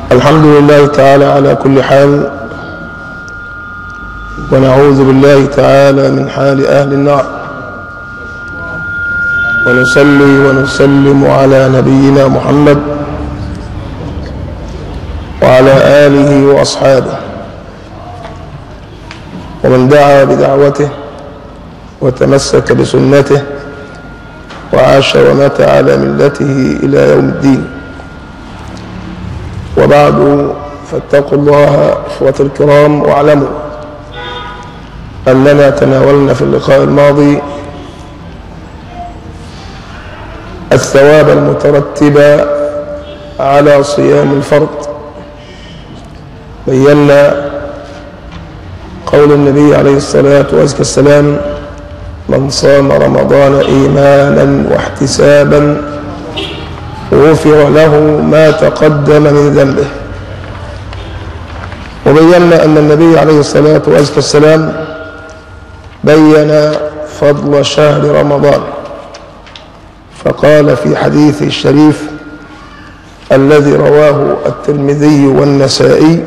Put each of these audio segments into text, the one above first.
الحمد لله تعالى على كل حال ونعوذ بالله تعالى من حال أهل النار ونصلي ونسلم على نبينا محمد وعلى آله وأصحابه ومن دعا بدعوته وتمسك بسنته وعاش ومات على ملته إلى يوم الدين وبعد فاتقوا الله إخوة الكرام واعلموا أننا تناولنا في اللقاء الماضي الثواب المترتب على صيام الفرض بينا قول النبي عليه الصلاة والسلام من صام رمضان إيمانا واحتسابا غفر له ما تقدم من ذنبه وبينا أن النبي عليه الصلاة والسلام بين فضل شهر رمضان فقال في حديث الشريف الذي رواه الترمذي والنسائي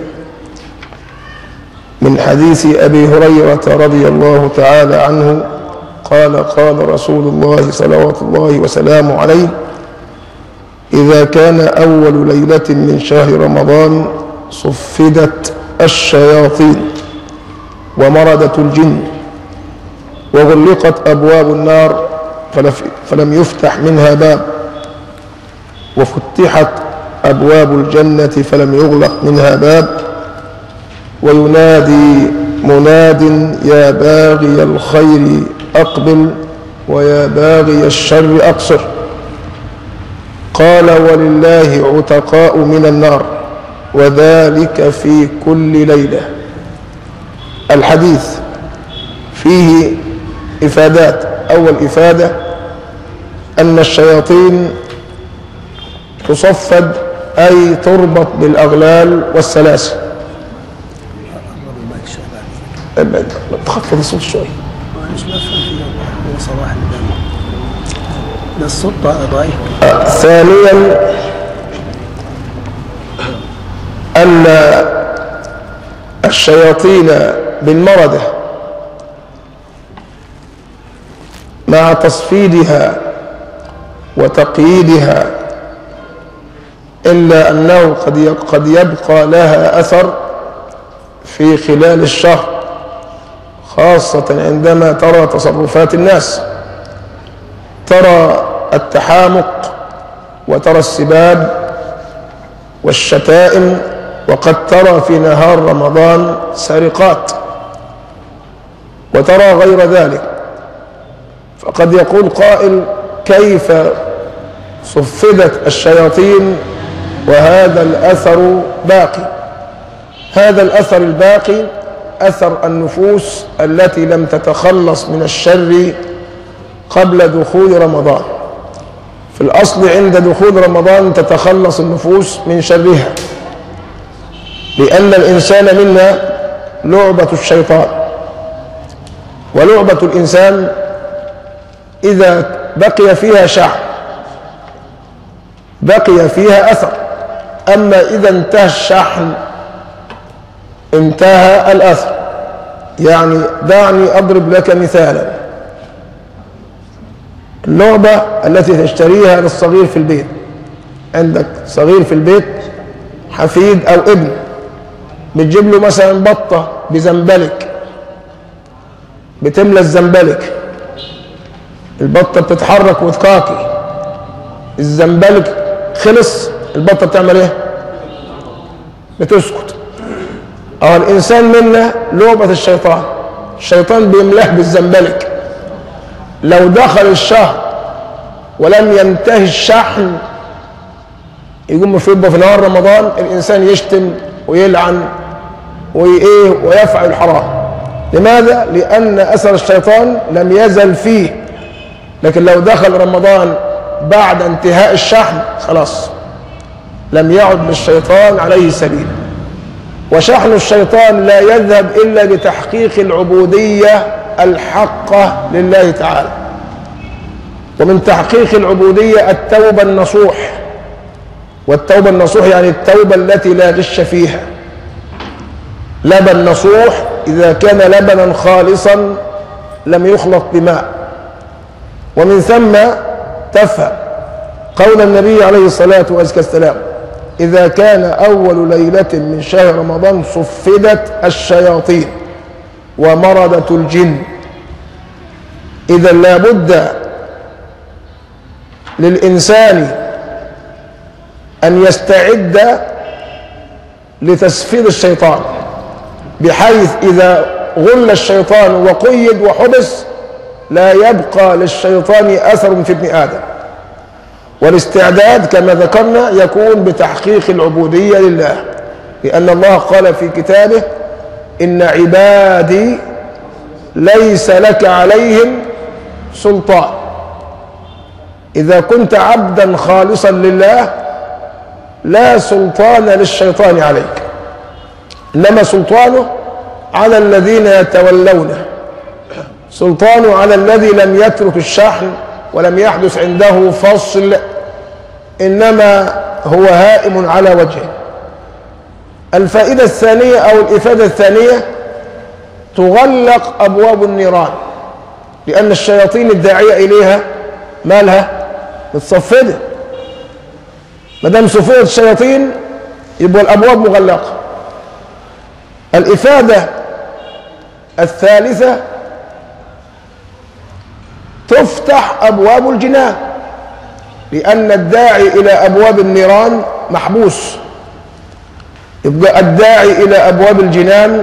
من حديث أبي هريرة رضي الله تعالى عنه قال قال رسول الله صلوات الله وسلامه عليه إذا كان أول ليلة من شهر رمضان صفدت الشياطين ومردت الجن وغلقت أبواب النار فلم يفتح منها باب وفتحت أبواب الجنة فلم يغلق منها باب وينادي مناد يا باغي الخير أقبل ويا باغي الشر أقصر قال ولله عتقاء من النار وذلك في كل ليلة الحديث فيه إفادات أول إفادة أن الشياطين تصفد أي تربط بالأغلال والسلاسل تخفض الصوت شوي مش بفهم فيه هو صباح الدم ده الصوت ضعيف ثانيا أن الشياطين بالمردة مع تصفيدها وتقييدها إلا أنه قد قد يبقى لها أثر في خلال الشهر خاصة عندما ترى تصرفات الناس ترى التحامق وترى السباب والشتائم وقد ترى في نهار رمضان سرقات وترى غير ذلك فقد يقول قائل كيف صفدت الشياطين وهذا الأثر باقي هذا الأثر الباقي أثر النفوس التي لم تتخلص من الشر قبل دخول رمضان في الأصل عند دخول رمضان تتخلص النفوس من شرها لأن الإنسان منا لعبة الشيطان ولعبة الإنسان إذا بقي فيها شعب بقي فيها أثر أما إذا انتهى الشحن انتهى الأثر يعني دعني أضرب لك مثالا اللعبة التي تشتريها للصغير في البيت عندك صغير في البيت حفيد أو ابن بتجيب له مثلا بطة بزنبلك بتملى الزنبلك البطة بتتحرك وتقاكي الزنبلك خلص البطة بتعمل ايه بتسكت اه الانسان منا لعبة الشيطان الشيطان بيملاه بالزنبلك لو دخل الشهر ولم ينتهي الشحن يقوم في في نهار رمضان الانسان يشتم ويلعن وايه ويفعل الحرام لماذا لان اثر الشيطان لم يزل فيه لكن لو دخل رمضان بعد انتهاء الشحن خلاص لم يعد للشيطان عليه سبيل وشحن الشيطان لا يذهب الا بتحقيق العبوديه الحقه لله تعالى ومن تحقيق العبوديه التوبه النصوح والتوبة النصوح يعني التوبة التي لا غش فيها لبن نصوح إذا كان لبنا خالصا لم يخلط بماء ومن ثم تفهم قول النبي عليه الصلاة والسلام إذا كان أول ليلة من شهر رمضان صفدت الشياطين ومردة الجن إذا لابد للإنسان أن يستعد لتسفيد الشيطان بحيث إذا غل الشيطان وقيد وحبس لا يبقى للشيطان أثر في ابن آدم والاستعداد كما ذكرنا يكون بتحقيق العبودية لله لأن الله قال في كتابه إن عبادي ليس لك عليهم سلطان إذا كنت عبدا خالصا لله لا سلطان للشيطان عليك إنما سلطانه على الذين يتولونه سلطانه على الذي لم يترك الشحن ولم يحدث عنده فصل إنما هو هائم على وجهه الفائدة الثانية أو الإفادة الثانية تغلق أبواب النيران لأن الشياطين الداعية إليها مالها متصفدة ما دام صفوت الشياطين يبقى الأبواب مغلقة الإفادة الثالثة تفتح أبواب الجنان لأن الداعي إلى أبواب النيران محبوس يبقى الداعي إلى أبواب الجنان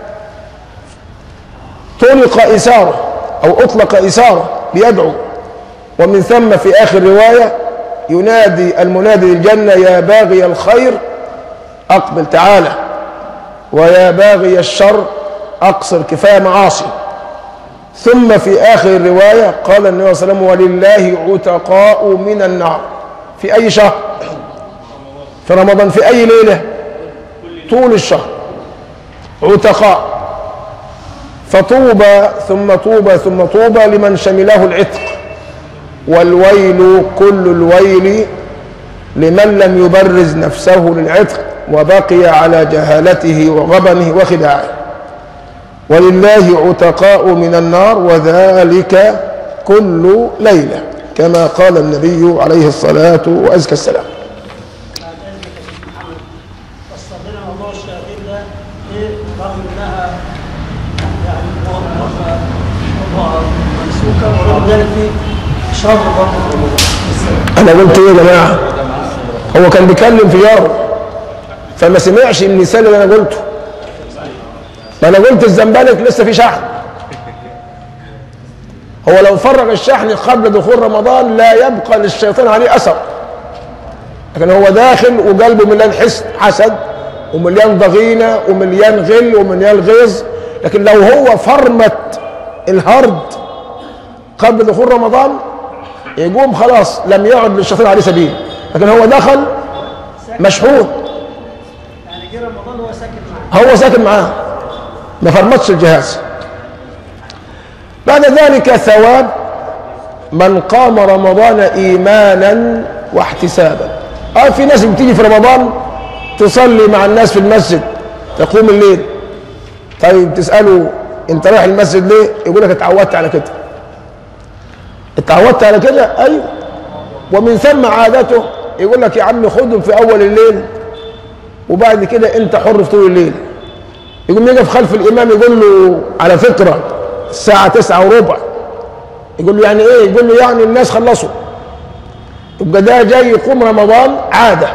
طلق إساره أو أطلق إساره ليدعو ومن ثم في آخر رواية ينادي المنادي للجنة يا باغي الخير أقبل تعالى ويا باغي الشر أقصر كفاية معاصي ثم في آخر الرواية قال النبي صلى الله عليه وسلم ولله عتقاء من النار في أي شهر في رمضان في أي ليلة طول الشهر عتقاء فطوبى ثم طوبى ثم طوبى لمن شمله العتق والويل كل الويل لمن لم يبرز نفسه للعتق وبقي على جهالته وغبنه وخداعه ولله عتقاء من النار وذلك كل ليلة كما قال النبي عليه الصلاة وأزكى السلام فاستخدمنا موضوع الشياطين ده ايه رغم انها يعني موظفه وضعها ممسوكه ورغم ذلك في شر برضه في رمضان أنا قلت إيه يا جماعة هو كان بيكلم في جاره فما سمعش المثال اللي أنا قلته ما أنا قلت الزنبلك لسه في شحن هو لو فرغ الشحن قبل دخول رمضان لا يبقى للشيطان عليه أثر لكن هو داخل وقلبه مليان حسد حسد ومليان ضغينة ومليان غل ومليان غيظ لكن لو هو فرمت الهرد قبل دخول رمضان يقوم خلاص لم يعد للشيطان عليه سبيل لكن هو دخل مشحون يعني جه رمضان هو ساكت معاه هو ساكن معاه ما فرمتش الجهاز بعد ذلك ثواب من قام رمضان ايمانا واحتسابا اه في ناس بتيجي في رمضان تصلي مع الناس في المسجد تقوم الليل طيب تساله انت رايح المسجد ليه يقول لك اتعودت على كده اتعودت على كده ايوه ومن ثم عادته يقول لك يا عم خدهم في اول الليل وبعد كده انت حر في طول الليل يقوم يقف خلف الامام يقول له على فكره الساعه تسعة وربع يقول له يعني ايه يقول له يعني الناس خلصوا يبقى ده جاي يقوم رمضان عاده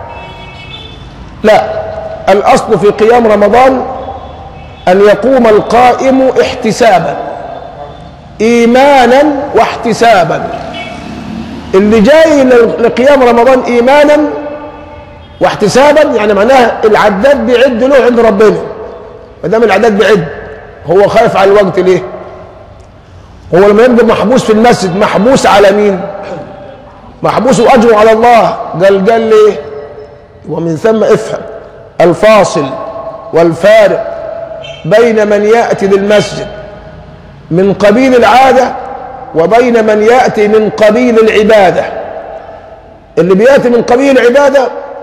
لا الاصل في قيام رمضان ان يقوم القائم احتسابا ايمانا واحتسابا اللي جاي لقيام رمضان ايمانا واحتسابا يعني معناها العداد بيعد له عند ربنا ما دام العداد بيعد هو خايف على الوقت ليه؟ هو لما يبقى محبوس في المسجد محبوس على مين؟ محبوس واجره على الله قال قال ليه؟ ومن ثم افهم الفاصل والفارق بين من ياتي للمسجد من قبيل العاده وبين من ياتي من قبيل العباده اللي بياتي من قبيل العباده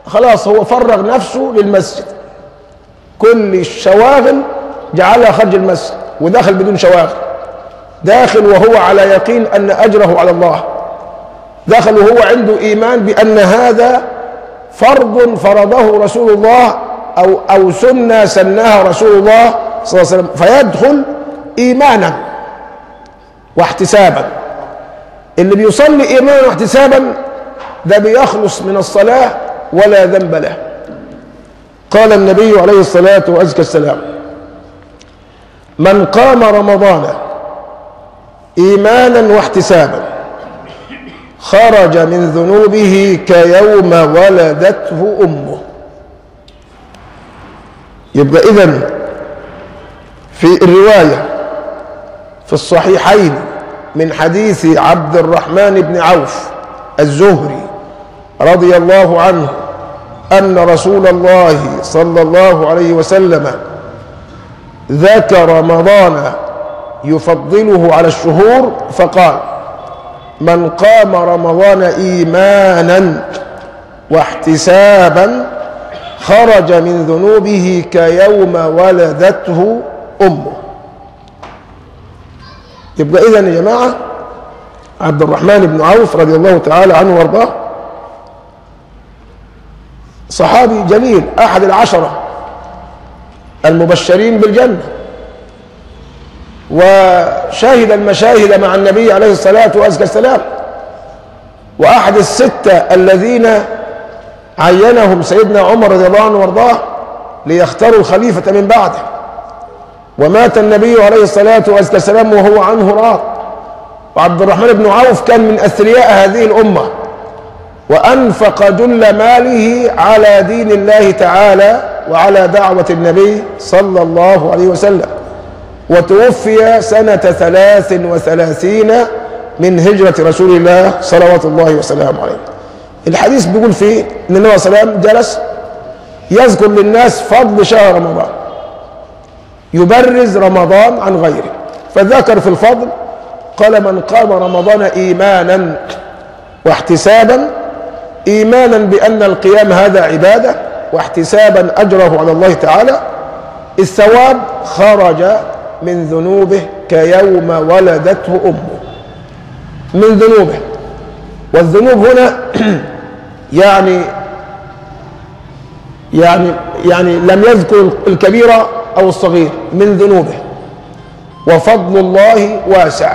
خلاص هو فرغ نفسه للمسجد كل الشواغل جعلها خارج المسجد ودخل بدون شواغل داخل وهو على يقين أن أجره على الله دخل وهو عنده إيمان بأن هذا فرض فرضه رسول الله أو أو سنة سنها رسول الله صلى الله عليه وسلم فيدخل إيمانا واحتسابا اللي بيصلي إيمانا واحتسابا ده بيخلص من الصلاة ولا ذنب له قال النبي عليه الصلاة وأزكى السلام من قام رمضان إيمانا واحتسابا خرج من ذنوبه كيوم ولدته أمه يبقى إذن في الرواية في الصحيحين من حديث عبد الرحمن بن عوف الزهري رضي الله عنه أن رسول الله صلى الله عليه وسلم ذكر رمضان يفضله على الشهور فقال من قام رمضان إيمانا واحتسابا خرج من ذنوبه كيوم ولدته أمه يبقى إذن يا جماعة عبد الرحمن بن عوف رضي الله تعالى عنه وارضاه صحابي جليل أحد العشرة المبشرين بالجنة وشاهد المشاهد مع النبي عليه الصلاة والسلام وأحد الستة الذين عينهم سيدنا عمر رضي الله عنه وارضاه ليختاروا الخليفة من بعده ومات النبي عليه الصلاة والسلام وهو عنه راض وعبد الرحمن بن عوف كان من أثرياء هذه الأمة وأنفق جل ماله على دين الله تعالى وعلى دعوة النبي صلى الله عليه وسلم وتوفي سنة ثلاث وثلاثين من هجرة رسول الله صلوات الله وسلامه عليه الحديث بيقول فيه ان النبي صلى الله عليه وسلم جلس يذكر للناس فضل شهر رمضان يبرز رمضان عن غيره فذكر في الفضل قال من قام رمضان ايمانا واحتسابا ايمانا بان القيام هذا عباده واحتسابا اجره على الله تعالى الثواب خرج من ذنوبه كيوم ولدته امه من ذنوبه والذنوب هنا يعني يعني يعني لم يذكر الكبيرة أو الصغير من ذنوبه وفضل الله واسع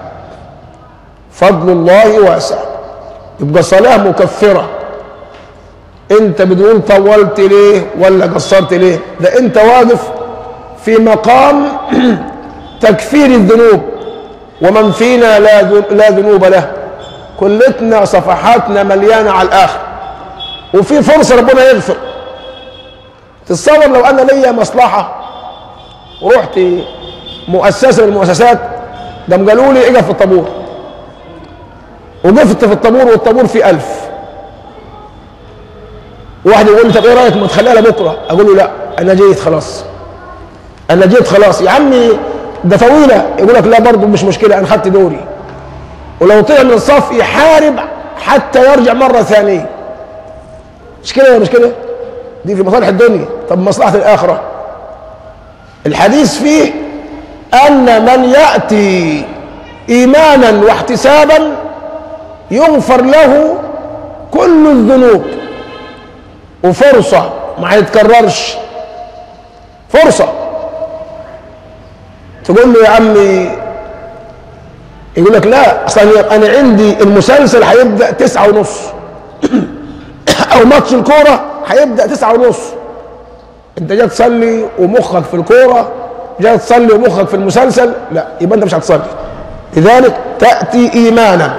فضل الله واسع يبقى صلاة مكفرة انت بتقول طولت ليه ولا قصرت ليه ده انت واقف في مقام تكفير الذنوب ومن فينا لا لا ذنوب له كلتنا صفحاتنا مليانه على الاخر وفي فرصه ربنا يغفر تتصور لو انا ليا مصلحه ورحت مؤسسه من المؤسسات قام قالوا لي اقف في الطابور وقفت في الطابور والطابور فيه ألف واحد يقول لي طب ايه رايك ما تخليها لبكره اقول له لا انا جيت خلاص انا جيت خلاص يا عمي ده طويله يقول لك لا برضه مش مشكله انا خدت دوري ولو طلع من الصف يحارب حتى يرجع مره ثانيه مش كده ولا مش كده دي في مصالح الدنيا طب مصلحه الاخره الحديث فيه ان من ياتي ايمانا واحتسابا يغفر له كل الذنوب وفرصه ما هيتكررش فرصه تقول له يا عمي يقول لك لا اصلا انا عندي المسلسل هيبدا تسعة ونص او ماتش الكوره هيبدا تسعة ونص انت جاي تصلي ومخك في الكوره جاي تصلي ومخك في المسلسل لا يبقى انت مش هتصلي لذلك تاتي ايمانا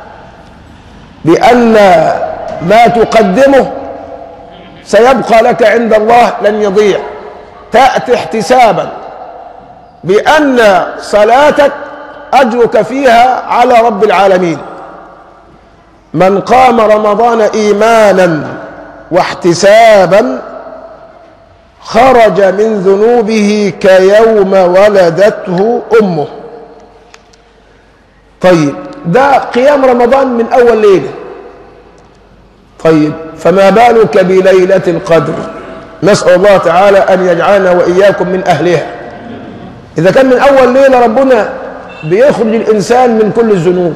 بان ما تقدمه سيبقى لك عند الله لن يضيع تاتي احتسابا بان صلاتك اجرك فيها على رب العالمين من قام رمضان ايمانا واحتسابا خرج من ذنوبه كيوم ولدته امه طيب ده قيام رمضان من اول ليله طيب فما بالك بليلة القدر نسأل الله تعالى أن يجعلنا وإياكم من أهلها إذا كان من أول ليلة ربنا بيخرج الإنسان من كل الذنوب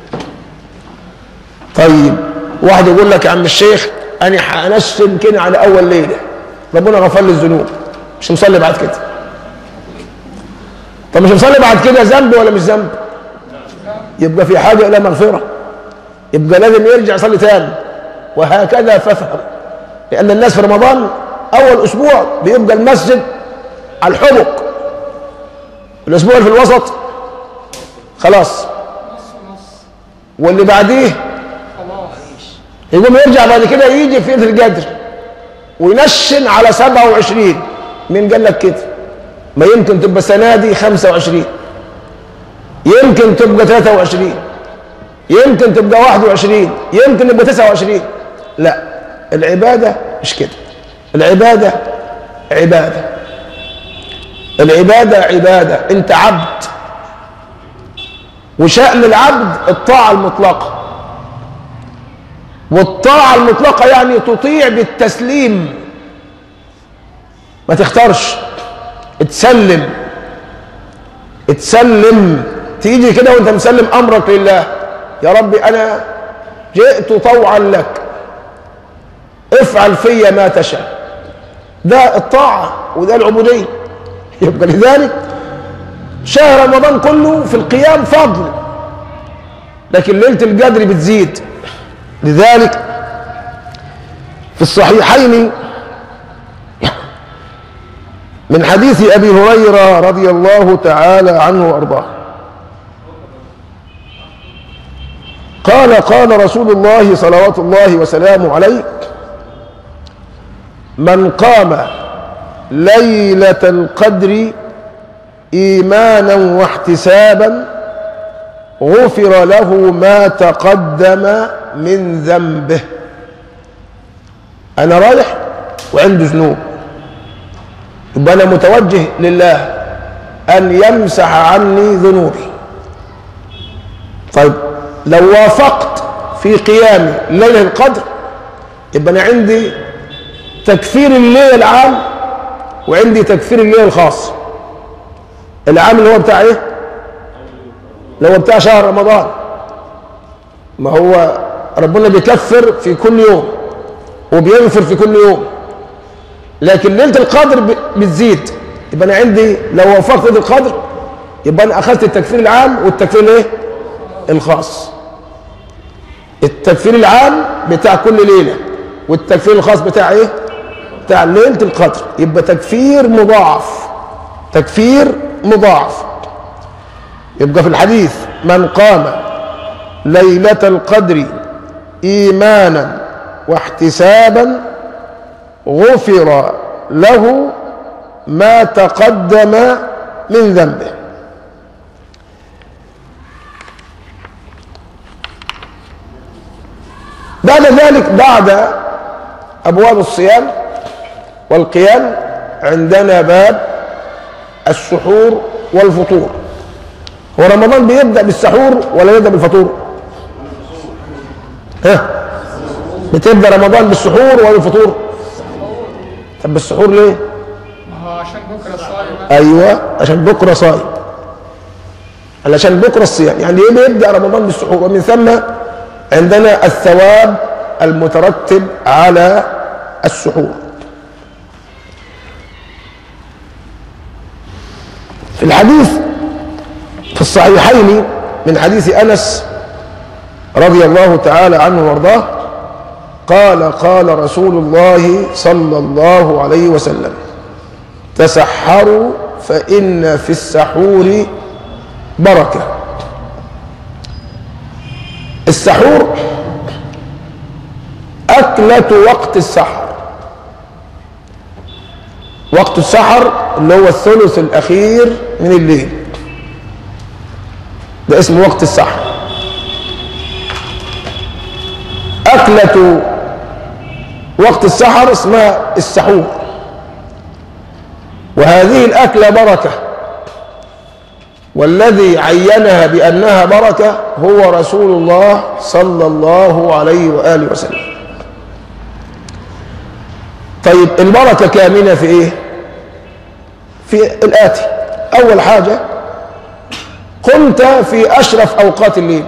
طيب واحد يقول لك يا عم الشيخ أنا هنسم كده على أول ليلة ربنا غفر لي الذنوب مش مصلي بعد كده طب مش مصلي بعد كده ذنب ولا مش ذنب يبقى في حاجة إلى مغفرة يبقى لازم يرجع يصلي تاني وهكذا فافهم لأن الناس في رمضان أول أسبوع بيبقى المسجد على الحبك الأسبوع اللي في الوسط خلاص واللي بعديه يقوم يرجع بعد كده يجي في ليله القدر وينشن على 27 مين قال لك كده؟ ما يمكن تبقى السنه دي 25 يمكن تبقى 23 يمكن تبقى 21 يمكن تبقى 29 لا العباده مش كده العباده عباده العباده عباده انت عبد وشأن العبد الطاعه المطلقه والطاعة المطلقة يعني تطيع بالتسليم ما تختارش اتسلم اتسلم تيجي كده وانت مسلم امرك لله يا ربي انا جئت طوعا لك افعل في ما تشاء ده الطاعة وده العبودية يبقى لذلك شهر رمضان كله في القيام فضل لكن ليلة القدر بتزيد لذلك في الصحيحين من حديث ابي هريره رضي الله تعالى عنه وارضاه قال قال رسول الله صلوات الله وسلامه عليه من قام ليله القدر ايمانا واحتسابا غفر له ما تقدم من ذنبه انا رايح وعنده ذنوب يبقى انا متوجه لله ان يمسح عني ذنوبي طيب لو وافقت في قيامي ليله القدر يبقى انا عندي تكفير الليل العام وعندي تكفير الليل الخاص العام اللي هو بتاع ايه اللي هو بتاع شهر رمضان ما هو ربنا بيكفر في كل يوم وبيغفر في كل يوم لكن ليله القدر ب- بتزيد يبقى انا عندي لو وفقت ليله القدر يبقى انا اخذت التكفير العام والتكفير الايه الخاص التكفير العام بتاع كل ليله والتكفير الخاص بتاع ايه بتاع ليله القدر يبقى تكفير مضاعف تكفير مضاعف يبقى في الحديث من قام ليلة القدر إيمانا واحتسابا غفر له ما تقدم من ذنبه بعد ذلك بعد أبواب الصيام والقيام عندنا باب السحور والفطور هو رمضان بيبدأ بالسحور ولا يبدأ بالفطور؟ ها؟ بتبدأ رمضان بالسحور ولا الفطور؟ طب بالسحور ليه؟ ما هو عشان بكره صايم ايوه عشان بكره صايم علشان بكره الصيام يعني ايه بيبدا رمضان بالسحور ومن ثم عندنا الثواب المترتب على السحور في الحديث في الصحيحين من حديث انس رضي الله تعالى عنه وارضاه قال قال رسول الله صلى الله عليه وسلم تسحروا فإن في السحور بركة السحور أكلة وقت السحر وقت السحر اللي هو الثلث الأخير من الليل ده اسمه وقت السحر أكلة وقت السحر اسمها السحور وهذه الأكلة بركة والذي عينها بأنها بركة هو رسول الله صلى الله عليه وآله وسلم طيب البركة كامنة في ايه في الآتي أول حاجة قمت في أشرف أوقات الليل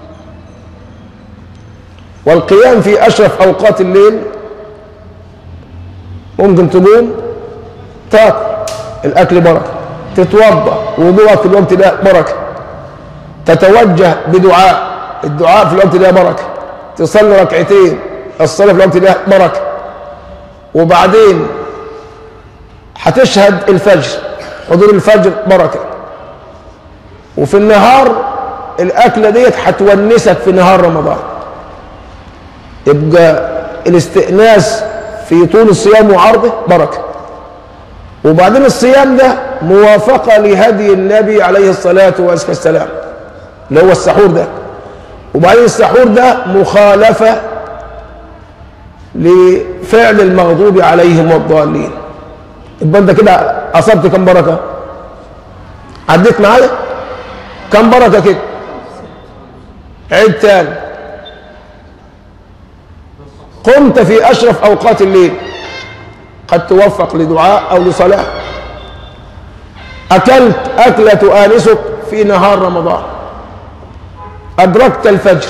والقيام في أشرف أوقات الليل ممكن تقوم تاكل الأكل بركة تتوضأ وضوءك في الوقت ده بركة تتوجه بدعاء الدعاء في الوقت ده بركة تصلي ركعتين الصلاة في الوقت ده بركة وبعدين هتشهد الفجر حضور الفجر بركة وفي النهار الأكلة ديت هتونسك في نهار رمضان يبقى الاستئناس في طول الصيام وعرضه بركة وبعدين الصيام ده موافقة لهدي النبي عليه الصلاة والسلام اللي هو السحور ده وبعدين السحور ده مخالفة لفعل المغضوب عليهم والضالين يبقى انت كده اصبت كم بركه عديت معايا كم بركه كده عيد تاني قمت في اشرف اوقات الليل قد توفق لدعاء او لصلاه اكلت اكله تؤانسك في نهار رمضان ادركت الفجر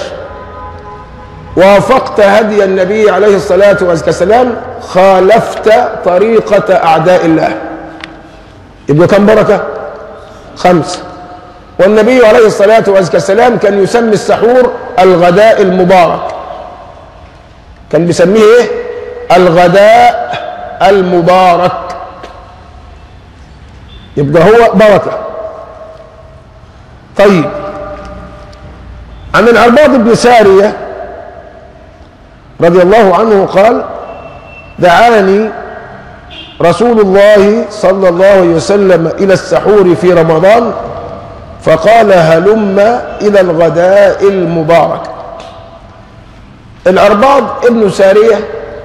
وافقت هدي النبي عليه الصلاة والسلام خالفت طريقة أعداء الله يبقى كم بركة؟ خمسة والنبي عليه الصلاة والسلام كان يسمي السحور الغداء المبارك كان بيسميه ايه؟ الغداء المبارك يبقى هو بركة طيب عن العرباض بن ساريه رضي الله عنه قال دعاني رسول الله صلى الله عليه وسلم إلى السحور في رمضان فقال هلم إلى الغداء المبارك الأرباض ابن سارية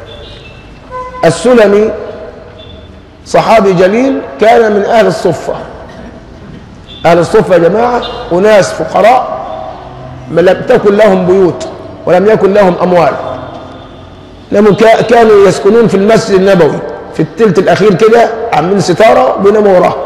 السلمي صحابي جليل كان من أهل الصفة أهل الصفة يا جماعة أناس فقراء لم تكن لهم بيوت ولم يكن لهم أموال لأنهم كانوا يسكنون في المسجد النبوي في التلت الأخير كده عاملين ستارة بيناموا وراها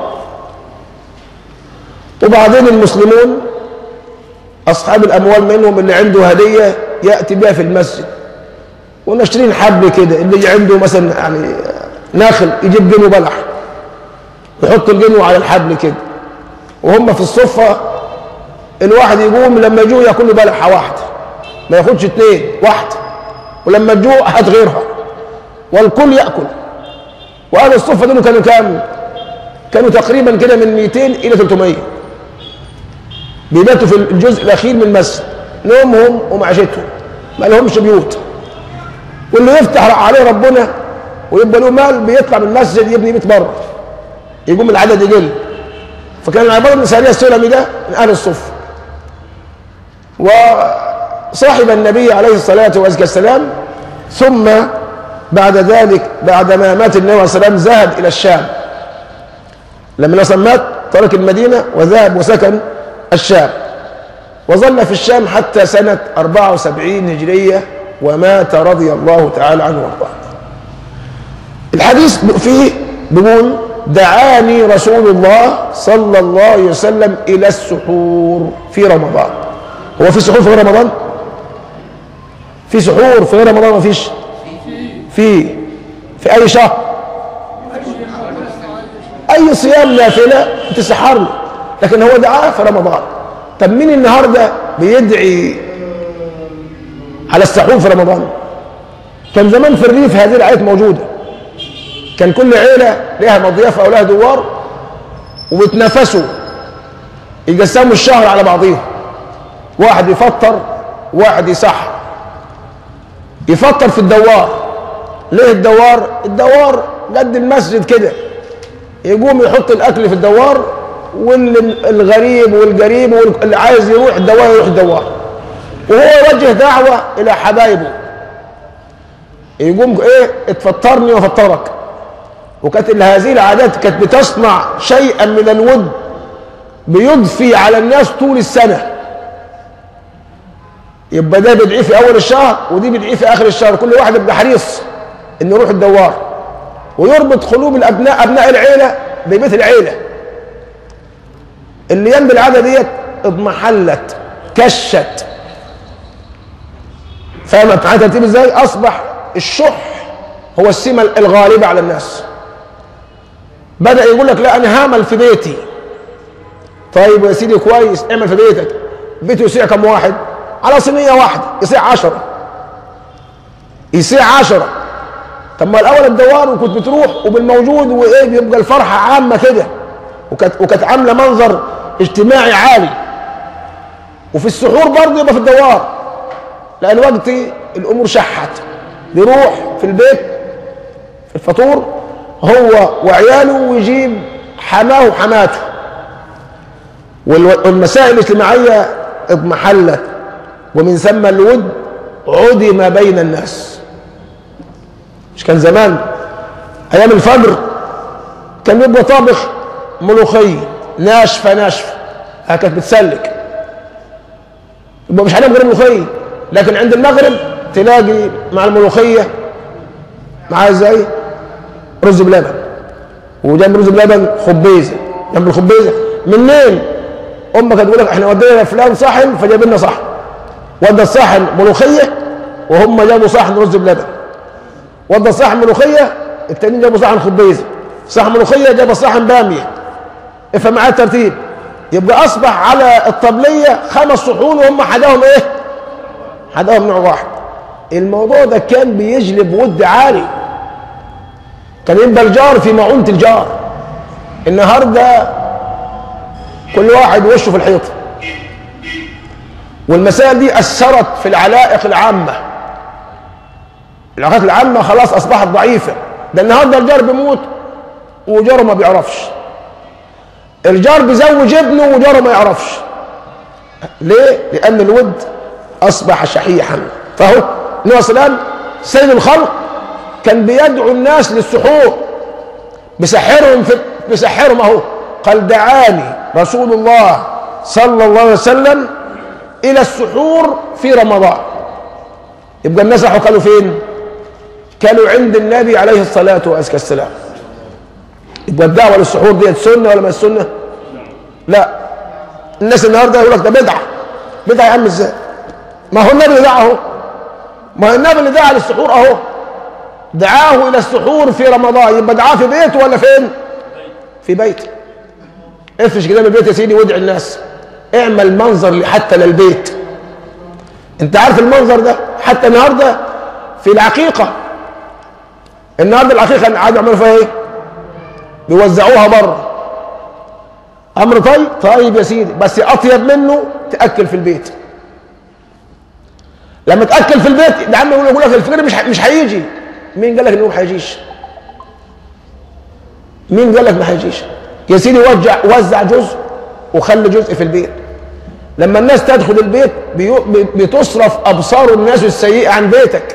وبعدين المسلمون أصحاب الأموال منهم اللي عنده هدية يأتي بها في المسجد وناشرين حبل كده اللي عنده مثلا يعني ناخل يجيب جنو بلح ويحط الجنو على الحبل كده وهم في الصفة الواحد يقوم لما يجوع ياكل له بلحة واحدة ما ياخدش اتنين واحدة ولما تجوع هات غيرها والكل ياكل واهل الصفه دول كانوا كام كانوا تقريبا كده من 200 الى 300 بيباتوا في الجزء الاخير من المسجد نومهم ومعيشتهم ما لهمش بيوت واللي يفتح عليه ربنا ويبقى له مال بيطلع من المسجد يبني بيت بره يقوم العدد يقل فكان العباد بن ساريه السلمي ده من اهل الصفه وصاحب النبي عليه الصلاه والسلام ثم بعد ذلك بعد ما مات النبي عليه الصلاه والسلام ذهب الى الشام لما النبي مات ترك المدينه وذهب وسكن الشام وظل في الشام حتى سنه 74 هجريه ومات رضي الله تعالى عنه وارضاه الحديث فيه بيقول دعاني رسول الله صلى الله عليه وسلم الى السحور في رمضان هو في سحور في غير رمضان في سحور في غير رمضان ما فيش في في اي شهر اي صيام نافله تسحر له لكن هو دعاه في رمضان طب مين النهارده بيدعي على السحور في رمضان كان زمان في الريف هذه الآيات موجودة كان كل عيلة لها مضيافة أو لها دوار وبتنافسوا يقسموا الشهر على بعضهم واحد يفطر واحد يسحر يفطر في الدوار ليه الدوار الدوار قد المسجد كده يقوم يحط الأكل في الدوار والغريب والقريب واللي عايز يروح الدوار يروح الدوار وهو يوجه دعوة إلى حبايبه يقوم إيه اتفطرني وفطرك وكانت هذه العادات كانت بتصنع شيئا من الود بيضفي على الناس طول السنة يبقى ده بيدعيه في أول الشهر ودي بيدعيه في آخر الشهر كل واحد يبقى حريص إنه يروح الدوار ويربط قلوب الابناء ابناء العيله ببيت العيله الايام بالعاده ديت اضمحلت كشت فاهمة معايا ترتيب ازاي؟ اصبح الشح هو السمة الغالبة على الناس بدأ يقول لك لا انا هعمل في بيتي طيب يا سيدي كويس اعمل في بيتك بيته يسيع كم واحد؟ على صينية واحدة يسيع عشرة يسيع عشرة طب ما الاول الدوار وكنت بتروح وبالموجود وايه بيبقى الفرحة عامة كده وكانت وكانت عاملة منظر اجتماعي عالي وفي السحور برضه يبقى في الدوار لان وقت الامور شحت يروح في البيت في الفطور هو وعياله ويجيب حماه وحماته والو- والمسائل الاجتماعيه اضمحلت ومن ثم الود عدم بين الناس مش كان زمان ايام الفجر كان يبقى طابخ ملوخيه ناشفه ناشفه هكذا بتسلك يبقى مش هنعمل غير ملوخيه لكن عند المغرب تلاقي مع الملوخيه معاه ازاي رز بلبن وجنب رز بلبن خبيزه جنب الخبيزه منين امك هتقول لك احنا ودينا فلان صحن فجاب لنا صحن ودى الصحن ملوخيه وهم جابوا صحن رز بلبن ودى صحن ملوخيه التانيين جابوا صحن خبيزه صحن ملوخيه جاب صحن باميه افهم معايا الترتيب يبقى اصبح على الطبليه خمس صحون وهم حداهم ايه؟ حداهم نوع واحد الموضوع ده كان بيجلب ود عالي كان يبقى الجار في معونة الجار النهارده كل واحد وشه في الحيط والمسائل دي اثرت في العلائق العامه العلاقات العامه خلاص اصبحت ضعيفه ده النهارده الجار بيموت وجاره ما بيعرفش الجار بيزوج ابنه وجاره ما يعرفش ليه؟ لأن الود أصبح شحيحا فهو النبي صلى الله عليه وسلم سيد الخلق كان بيدعو الناس للسحور بسحرهم في بسحرهم اهو قال دعاني رسول الله صلى الله عليه وسلم إلى السحور في رمضان يبقى الناس راحوا كانوا فين؟ كانوا عند النبي عليه الصلاة والسلام يبقى الدعوه للسحور ديت سنه ولا ما سنه؟ لا الناس النهارده يقول لك ده بدعه بدعه يا عم ازاي؟ ما هو النبي اللي دعا اهو ما هو النبي اللي دعا للسحور اهو دعاه الى السحور في رمضان يبقى دعاه في بيته ولا فين؟ في بيته افرش كده من البيت يا سيدي وادعي الناس اعمل منظر حتى للبيت انت عارف المنظر ده حتى النهارده في العقيقه النهارده العقيقه قاعد يعملوا فيها ايه؟ بيوزعوها بره امر طيب طيب يا سيدي بس اطيب منه تاكل في البيت لما تاكل في البيت ده عم يقول لك الفقير مش ح- مش هيجي مين قال لك انه ما هيجيش مين قال لك ما هيجيش يا سيدي وزع وزع جزء وخلي جزء في البيت لما الناس تدخل البيت بيو- بي- بتصرف ابصار الناس السيئه عن بيتك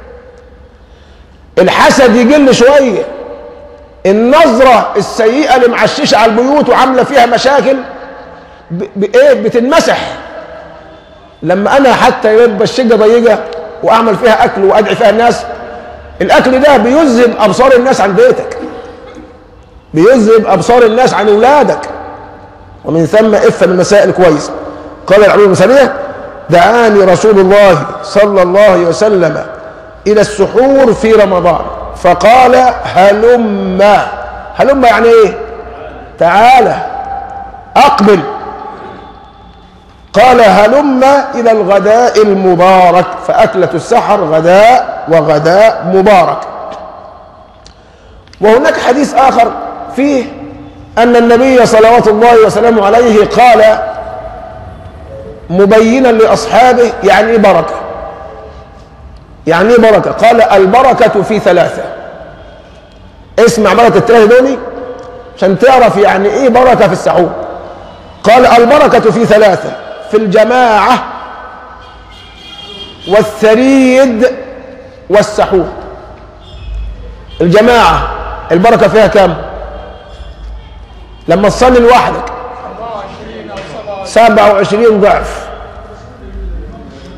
الحسد يقل شويه النظرة السيئة اللي معششة على البيوت وعاملة فيها مشاكل ب- بإيه بتنمسح لما أنا حتى يبقى الشقة ضيقة وأعمل فيها أكل وأدعي فيها الناس الأكل ده بيذهب أبصار الناس عن بيتك بيذهب أبصار الناس عن أولادك ومن ثم افهم المسائل كويس قال العلوم المثالية دعاني رسول الله صلى الله عليه وسلم إلى السحور في رمضان فقال هلم هلم يعني ايه تعالى اقبل قال هلم الى الغداء المبارك فاكله السحر غداء وغداء مبارك وهناك حديث اخر فيه ان النبي صلوات الله وسلامه عليه قال مبينا لاصحابه يعني ايه بركه يعني ايه بركه قال البركه في ثلاثه اسمع بركه الثلاثه دول عشان تعرف يعني ايه بركه في السحور قال البركه في ثلاثه في الجماعه والثريد والسحور الجماعه البركه فيها كام لما تصلي لوحدك 24 أو 27 27 ضعف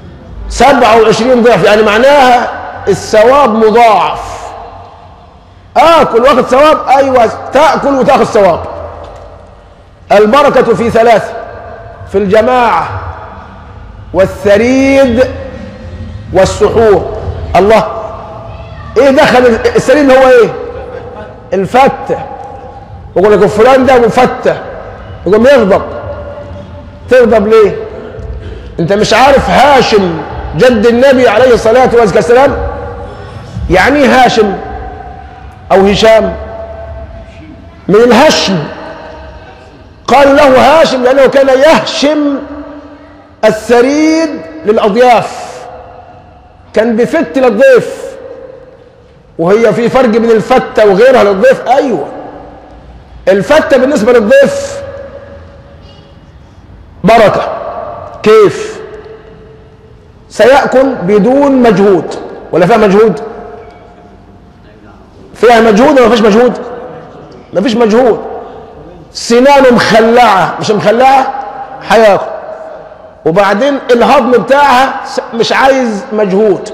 27 ضعف يعني معناها الثواب مضاعف اكل واخد ثواب ايوه تاكل وتاخد ثواب البركه في ثلاثه في الجماعه والثريد والسحور الله ايه دخل الثريد هو ايه الفته يقول لك فلان ده مفتة يقوم يغضب تغضب ليه انت مش عارف هاشم جد النبي عليه الصلاة والسلام يعني ايه هاشم او هشام من الهشم قال له هاشم لانه كان يهشم الثريد للاضياف كان بفت للضيف وهي في فرق بين الفتة وغيرها للضيف ايوه الفتة بالنسبة للضيف بركة كيف سيأكل بدون مجهود ولا فيها مجهود فيها مجهود ولا ما فيش مجهود ما فيش مجهود سنانه مخلعة مش مخلعة هياكل وبعدين الهضم بتاعها مش عايز مجهود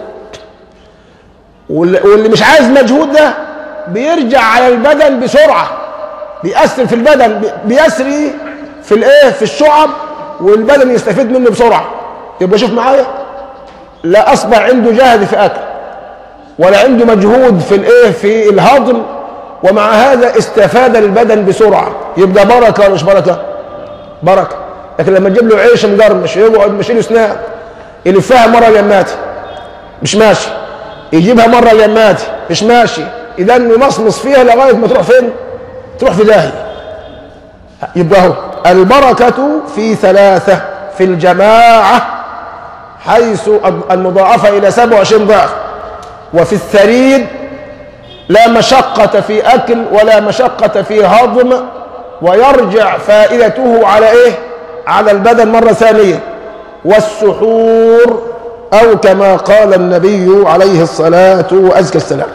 واللي مش عايز مجهود ده بيرجع على البدن بسرعه بيأثر في البدن بيسري في الايه في الشعب والبدن يستفيد منه بسرعه يبقى شوف معايا لا اصبح عنده جهد في اكل ولا عنده مجهود في الايه في الهضم ومع هذا استفاد البدن بسرعه يبقى بركه ولا مش بركه بركه لكن لما تجيب له عيش مقرمش يقعد مشيله اسنان يلفها مره اليماتي مش ماشي يجيبها مره اليماتي مش ماشي اذا يمصمص فيها لغايه ما تروح فين تروح في داهية يبقى هو البركة في ثلاثة في الجماعة حيث المضاعفة إلى 27 ضعف وفي الثريد لا مشقة في أكل ولا مشقة في هضم ويرجع فائدته على إيه؟ على البدن مرة ثانية والسحور أو كما قال النبي عليه الصلاة وأزكى السلام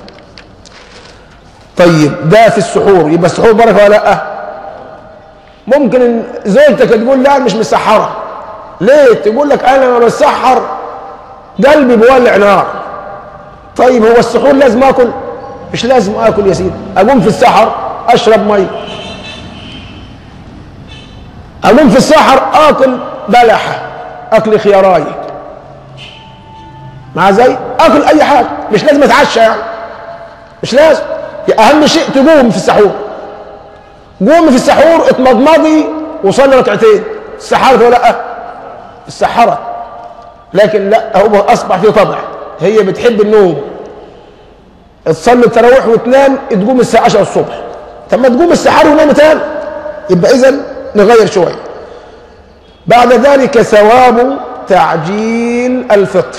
طيب ده في السحور يبقى السحور بركه ولا لا ممكن زوجتك تقول لا مش مسحره ليه تقول لك انا لما بسحر قلبي بولع نار طيب هو السحور لازم اكل مش لازم اكل يا سيدي اقوم في السحر اشرب مي اقوم في السحر اكل بلحه اكل خياراي مع زي اكل اي حاجه مش لازم اتعشى يعني مش لازم اهم شيء تقوم في السحور قومي في السحور اتمضمضي وصلي ركعتين السحرت ولا لا السحرت لكن لا هو اصبح فيه طبع هي بتحب النوم تصلي التراويح وتنام تقوم الساعه 10 الصبح طب ما تقوم السحر ونام تاني يبقى اذا نغير شويه بعد ذلك ثواب تعجيل الفطر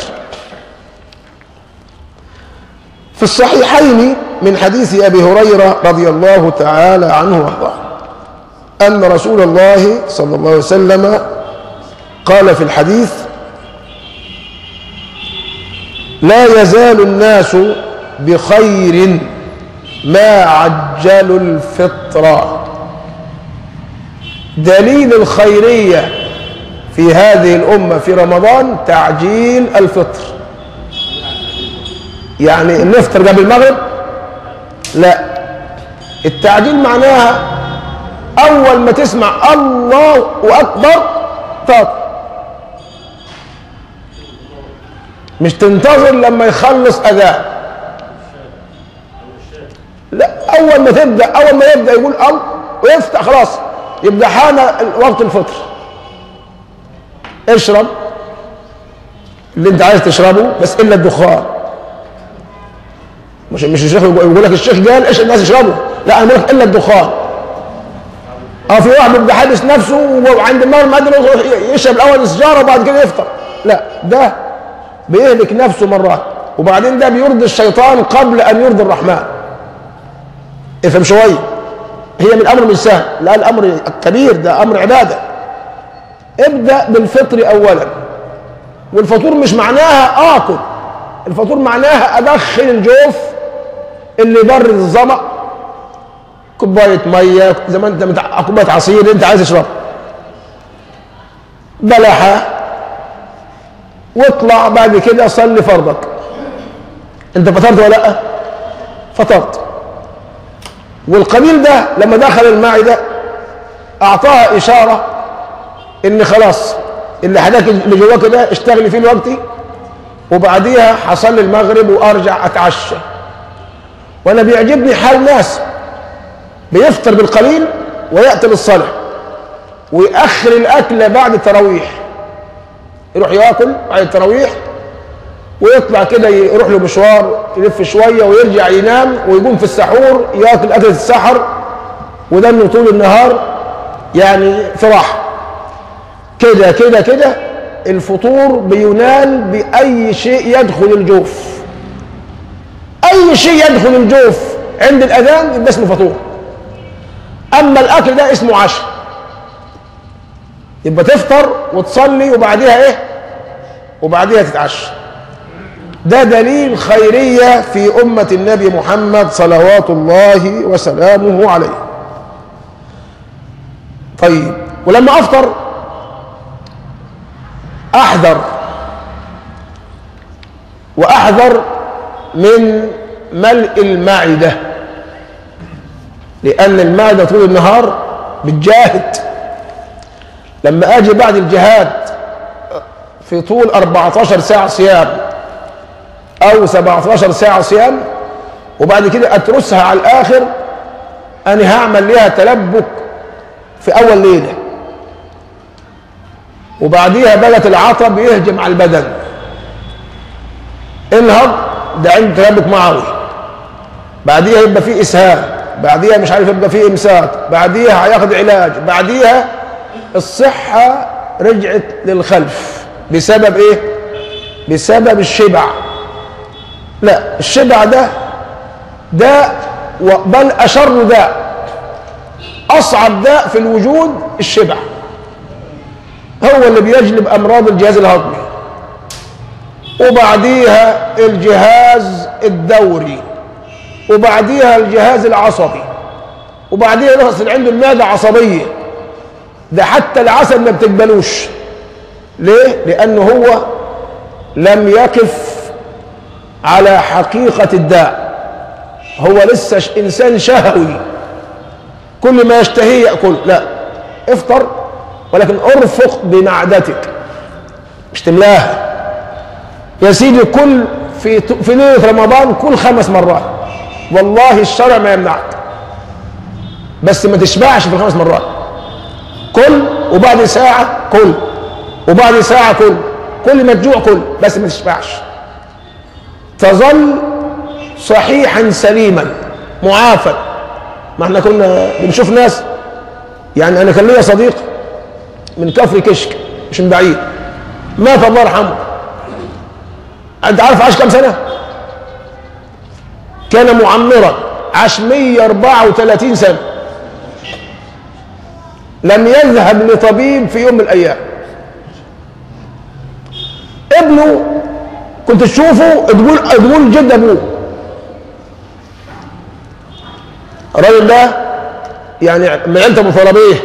في الصحيحين من حديث ابي هريره رضي الله تعالى عنه وارضاه ان رسول الله صلى الله عليه وسلم قال في الحديث لا يزال الناس بخير ما عجلوا الفطر دليل الخيريه في هذه الامه في رمضان تعجيل الفطر يعني نفطر قبل المغرب لا التعجيل معناها اول ما تسمع الله اكبر تاكل مش تنتظر لما يخلص اذان لا اول ما تبدا اول ما يبدا يقول ام ويفتح خلاص يبقى حان وقت الفطر اشرب اللي انت عايز تشربه بس الا الدخان مش مش الشيخ يقول لك الشيخ قال ايش الناس يشربوا لا انا بقول لك الا الدخان اه في واحد بيبقى حابس نفسه وعند النار ما ادري يشرب الاول سيجاره وبعد كده يفطر لا ده بيهلك نفسه مرات وبعدين ده بيرضي الشيطان قبل ان يرضي الرحمن افهم شويه هي من الامر مش سهل لا الامر كبير ده امر عباده ابدا بالفطر اولا والفطور مش معناها اكل الفطور معناها ادخل الجوف اللي يبرد الظما كوبايه ميه زي ما انت متع... كوبايه عصير انت عايز تشرب بلحه واطلع بعد كده صلي فرضك انت فطرت ولا لا فطرت والقليل ده لما دخل المعده اعطاها اشاره ان خلاص اللي حداك اللي جواك ده اشتغلي فيه دلوقتي وبعديها حصل لي المغرب وارجع اتعشى وانا بيعجبني حال ناس بيفطر بالقليل وياتي للصلاه ويأخر الاكل بعد التراويح يروح ياكل بعد التراويح ويطلع كده يروح له مشوار يلف شويه ويرجع ينام ويقوم في السحور ياكل اكله السحر وده انه طول النهار يعني في راحه كده كده كده الفطور بينال باي شيء يدخل الجوف اي شيء يدخل الجوف عند الاذان يبقى اسمه فطور اما الاكل ده اسمه عشاء يبقى تفطر وتصلي وبعديها ايه وبعديها تتعشى ده دليل خيرية في أمة النبي محمد صلوات الله وسلامه عليه طيب ولما أفطر أحذر وأحذر من ملء المعدة لأن المعدة طول النهار بتجاهد لما أجي بعد الجهاد في طول 14 ساعة صيام أو 17 ساعة صيام وبعد كده أترسها على الآخر أنا هعمل ليها تلبك في أول ليلة وبعديها بقت العطب يهجم على البدن انهض ده عنده تلبك معوي بعديها يبقى فيه اسهال بعديها مش عارف يبقى فيه امساك بعديها هياخد علاج بعديها الصحه رجعت للخلف بسبب ايه بسبب الشبع لا الشبع ده داء بل اشر داء اصعب داء في الوجود الشبع هو اللي بيجلب امراض الجهاز الهضمي وبعديها الجهاز الدوري وبعديها الجهاز العصبي وبعديها نقص اللي عنده المعده عصبيه ده حتى العسل ما بتقبلوش ليه لانه هو لم يقف على حقيقه الداء هو لسه ش- انسان شهوي كل ما يشتهيه ياكل لا افطر ولكن ارفق بمعدتك مش تملاها يا سيدي كل في في ليله رمضان كل خمس مرات والله الشرع ما يمنعك بس ما تشبعش في الخمس مرات كل وبعد ساعه كل وبعد ساعه كل كل ما تجوع كل بس ما تشبعش تظل صحيحا سليما معافى ما احنا كنا بنشوف ناس يعني انا كان ليا صديق من كفر كشك مش من بعيد مات الله يرحمه انت عارف عاش كم سنه كان معمرا عاش 134 سنه لم يذهب لطبيب في يوم من الايام ابنه كنت تشوفه تقول تقول جد ابوه الراجل ده يعني من عيله ابو ثربيه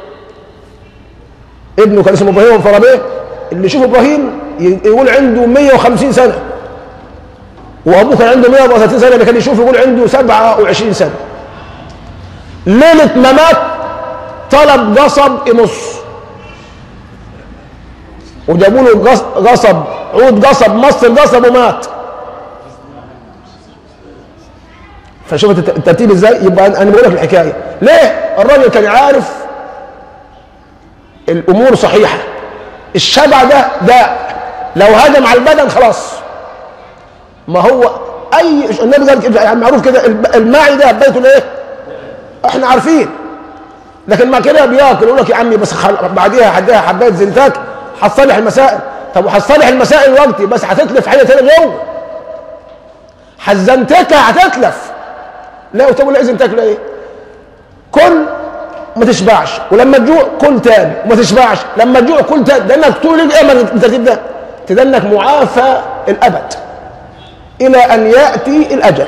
ابنه كان اسمه ابراهيم ابو ثربيه اللي يشوف ابراهيم ي- يقول عنده 150 سنه وابوه كان عنده 130 سنه اللي كان يشوف يقول عنده 27 سنه ليله ما مات طلب قصب يمص وجابوا له قص- قصب عود قصب مص القصب ومات فشوف الت- الترتيب ازاي يبقى انا أنا بقول لك الحكايه ليه الراجل كان عارف الامور صحيحه الشبع ده داء لو هجم على البدن خلاص ما هو اي النبي قال كده يعني معروف كده الب- المعده بيته الايه احنا عارفين لكن ما كده بياكل يقول لك يا عمي بس خل... بعديها هديها حبايه زنتاك هتصلح المسائل طب وهتصلح المسائل دلوقتي بس هتتلف حاجه تاني جوه حزنتكها هتتلف لا وتقول لا اذن تاكل ايه كل ما تشبعش ولما تجوع كل تاني وما تشبعش لما تجوع كل تاني لانك طول الامل الترتيب ده تدنك معافى الابد الى ان ياتي الاجل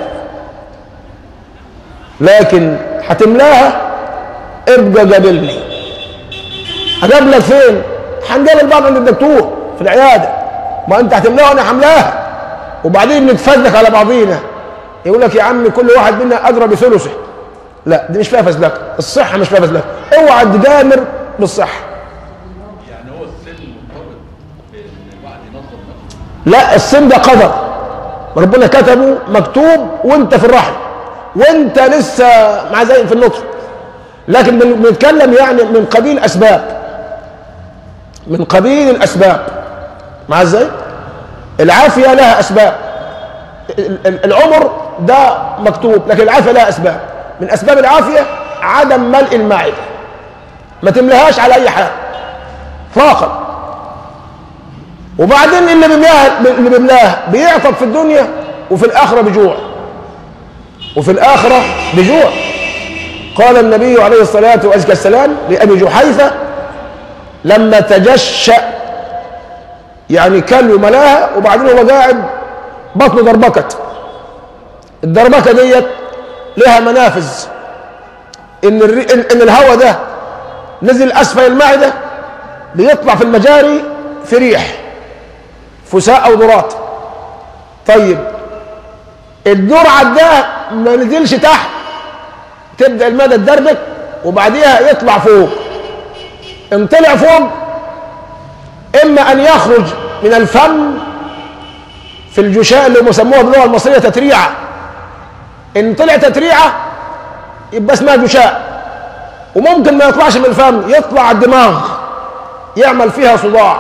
لكن هتملاها ابقى قابلني هقابلك فين؟ هنقابل بعض عند الدكتور في العياده ما انت هتملاها وانا حملاها وبعدين نتفدك على بعضينا يقول لك يا عم كل واحد منا ادرى بثلثه لا دي مش فيها فزلكه الصحه مش فيها فزلكه اوعى تجامر بالصحه يعني هو السن مرتبط بان الواحد ينظم نفسه لا السن ده قدر ربنا كتبه مكتوب وانت في الرحم وانت لسه مع زي في النطف لكن بن- بنتكلم يعني من قبيل اسباب من قبيل الاسباب مع ازاي العافيه لها اسباب ال- ال- العمر ده مكتوب لكن العافيه لها اسباب من اسباب العافيه عدم ملء المعده ما تملهاش على اي حال اطلاقا وبعدين اللي بيملاه اللي بيملاه بيعطب في الدنيا وفي الاخره بجوع وفي الاخره بجوع قال النبي عليه الصلاه والسلام لابي جحيفه لما تجشأ يعني كل وملاها وبعدين هو قاعد بطنه دربكت الدربكه ديت لها منافذ ان الري... ان إن الهواء ده نزل اسفل المعده بيطلع في المجاري في ريح فساء او ذرات طيب الدور عداه ما نزلش تحت تبدا الماده تدربك وبعديها يطلع فوق ان طلع فوق اما ان يخرج من الفم في الجشاء اللي مسموها باللغه المصريه تتريعه ان طلع تتريعه يبقى اسمها جشاء وممكن ما يطلعش من الفم يطلع على الدماغ يعمل فيها صداع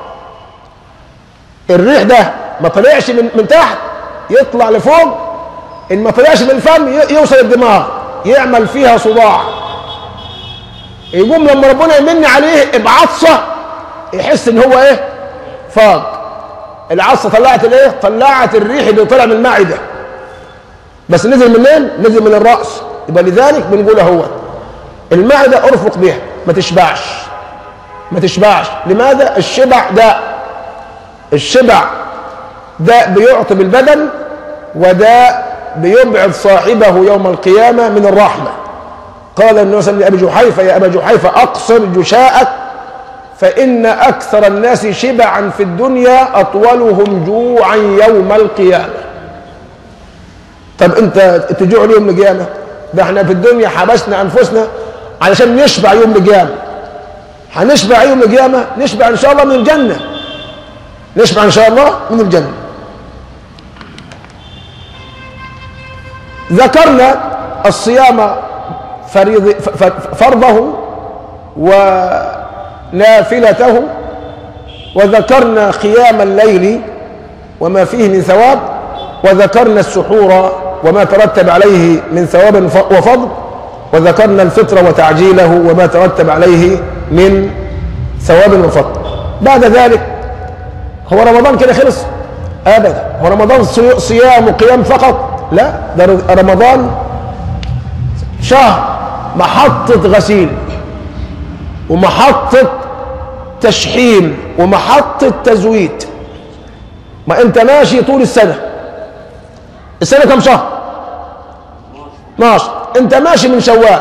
الريح ده ما طلعش من من تحت يطلع لفوق ان ما طلعش من الفم ي- يوصل الدماغ يعمل فيها صداع يقوم لما ربنا يمن عليه بعطسه يحس ان هو ايه فاق العطسه طلعت الايه طلعت الريح اللي طلع من المعده بس نزل منين نزل من الراس يبقى لذلك بنقول هو المعده ارفق بها ما تشبعش ما تشبعش لماذا الشبع داء الشبع داء بيعطب البدن وداء بيبعد صاحبه يوم القيامة من الرحمة قال النبي صلى الله عليه وسلم لأبي جحيفة يا أبا جحيفة أقصر جشاءك فإن أكثر الناس شبعا في الدنيا أطولهم جوعا يوم القيامة طب أنت تجوع يوم القيامة ده احنا في الدنيا حبسنا أنفسنا علشان نشبع يوم القيامة هنشبع يوم القيامة نشبع إن شاء الله من الجنة نشبع إن شاء الله من الجنة ذكرنا الصيام فريض ف- ف- فرضه ونافلته وذكرنا قيام الليل وما فيه من ثواب وذكرنا السحور وما ترتب عليه من ثواب ف- وفضل وذكرنا الفطر وتعجيله وما ترتب عليه من ثواب وفضل بعد ذلك هو رمضان كده خلص ابدا هو رمضان صي- صيام وقيام فقط لا ده ر- رمضان شهر محطة غسيل ومحطة تشحيم ومحطة تزويد ما انت ماشي طول السنة السنة كم شهر 12 انت ماشي من شوال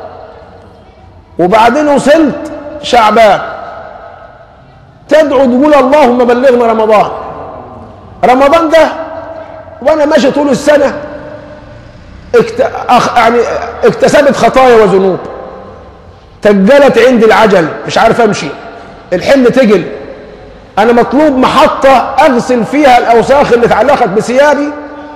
وبعدين وصلت شعبان تدعو تقول اللهم بلغنا رمضان رمضان ده وانا ماشي طول السنه اكت... أخ... يعني اكتسبت خطايا وذنوب تجلت عندي العجل مش عارف امشي الحمل تجل انا مطلوب محطه اغسل فيها الاوساخ اللي اتعلقت بثيابي